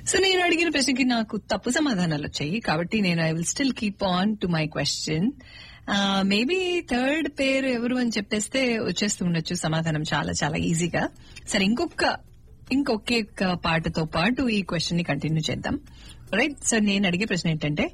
So నేను అడిగిన ప్రశ్నకి నాకు తప్పు సమాధానాలు వచ్చాయి కాబట్టి నేను I will still keep on to my question maybe third పేరు ఎవరు అని చెప్పేస్తే వచ్చేస్తూ ఉండొచ్చు సమాధానం చాలా చాలా ఈజీగా సరే ఇంకొక ఇంకొకే ఒక్క పాటతో పాటు ఈ క్వశ్చన్ ని కంటిన్యూ చేద్దాం రైట్ సో నేను అడిగే ప్రశ్న ఏంటంటే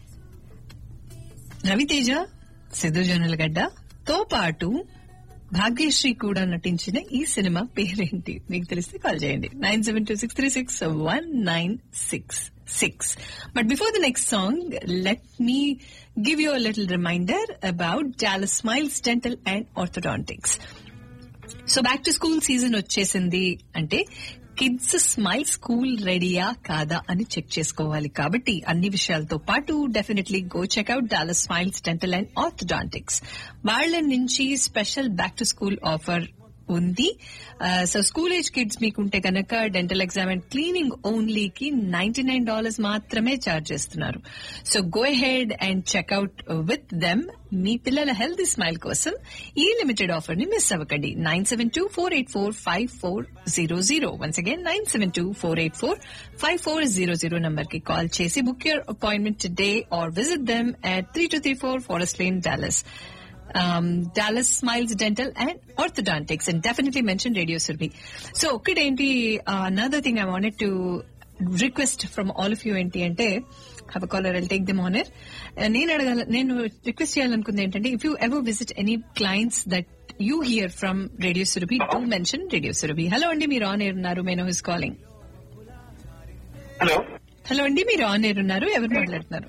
రవితేజ సిద్ధు జొన్నలగడ్డ తో పాటు భాగ్యశ్రీ కూడా నటించిన ఈ సినిమా పేరేంటి మీకు తెలిస్తే కాల్ చేయండి nine seven two six three six one nine six six but before the next song let me give you a little reminder about Dallas Smiles Dental and Orthodontics so back to school season వచ్చేసింది అంటే kids smile school రెడీయా కాదా అని check చేసుకోవాలి కాబట్టి అన్ని విషయాలతో పాటు definitely go check out Dallas Smiles Dental and Orthodontics వాళ్ళ నుంచి special back to school offer ఉంది సో స్కూల్ ఏజ్ కిడ్స్ మీకుంటే కనుక డెంటల్ ఎగ్జామ్ అండ్ క్లీనింగ్ ఓన్లీకి నైన్టీ నైన్ డాలర్స్ మాత్రమే చార్జ్ చేస్తున్నారు so go head and check out with them మీ పిల్లల హెల్తీ స్మైల్ కోసం ఈ లిమిటెడ్ ఆఫర్ ని మిస్ అవ్వకండి nine seven two four eight four five four zero zero once again nine seven two four eight four five four zero zero number కి call చేసి book your appointment today or visit them at three two three four Forest Lane Dallas um, Dallas Smiles Dental and Orthodontics and definitely mention Radio Surbi. So, ఒకటేంటి uh, another thing I wanted to request from all of you ఏంటి అంటే have a caller, I'll take them on it. Uh, నేను అడగాల నేను request చేయాలనుకుంది ఏంటంటే if you ever visit any clients that you hear from radio Surabhi do mention radio Surabhi hello అండి మీరు on air ఉన్నారు may know his calling hello hello అండి మీరు ఆన్ ఎయిర్ ఉన్నారు ఎవరు మాట్లాడుతున్నారు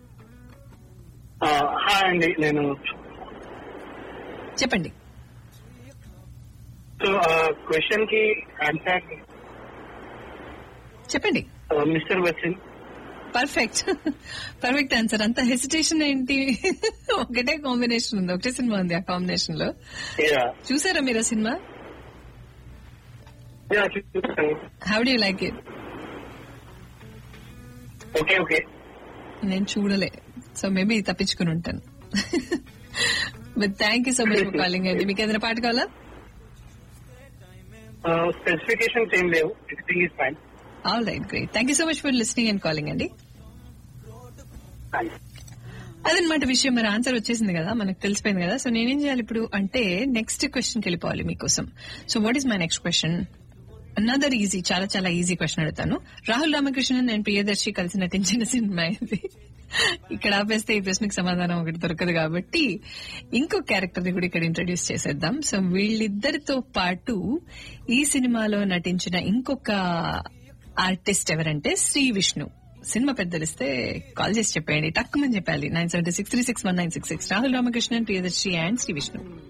హాయ్ అండి నేను చెప్పండి సో క్వశ్చన్ కి ఆన్సర్ చెప్పండి mister Waseem perfect perfect answer అంత హెసిటేషన్ ఏంటి ఒకటే కాంబినేషన్ ఉంది ఒకటే సినిమా ఉంది ఆ కాంబినేషన్ లో యా చూసారా మీరు ఆ సినిమా యా చూస్తాను how do like it okay okay నేను చూడలే సో మేబీ తప్పించుకుని ఉంటాను but thank you so much for calling అండి మీకు ఏదైనా పాట కావాలా స్పెసిఫికేషన్స్ ఏం లేవు everything is fine all right great thank you so much for listening and calling అండి అదనమాట విషయం మరి ఆన్సర్ వచ్చేసింది కదా మనకు తెలిసిపోయింది కదా సో నేనేం చేయాలి ఇప్పుడు అంటే నెక్స్ట్ క్వశ్చన్కి వెళ్ళిపోవాలి మీకోసం so what is my next question another easy చాలా చాలా ఈజీ క్వశ్చన్ అడుగుతాను రాహుల్ రామకృష్ణన్ నేను ప్రియదర్శి కలిసి నటించిన సినిమా ఇది ఇక్కడ ఆపేస్తే ఈ ప్రశ్నకు సమాధానం ఒకటి దొరకదు కాబట్టి ఇంకో క్యారెక్టర్ ని కూడా ఇక్కడ ఇంట్రడ్యూస్ చేసేద్దాం సో వీళ్ళిద్దరితో పాటు ఈ సినిమాలో నటించిన ఇంకొక ఆర్టిస్ట్ ఎవరంటే శ్రీ విష్ణు సినిమా పెద్దలిస్తే కాల్ చేసి చెప్పేయండి తక్కువని చెప్పాలి nine seventy six three six one nine six six Rahul Ramakrishnan Priyadarshi and Sri Vishnu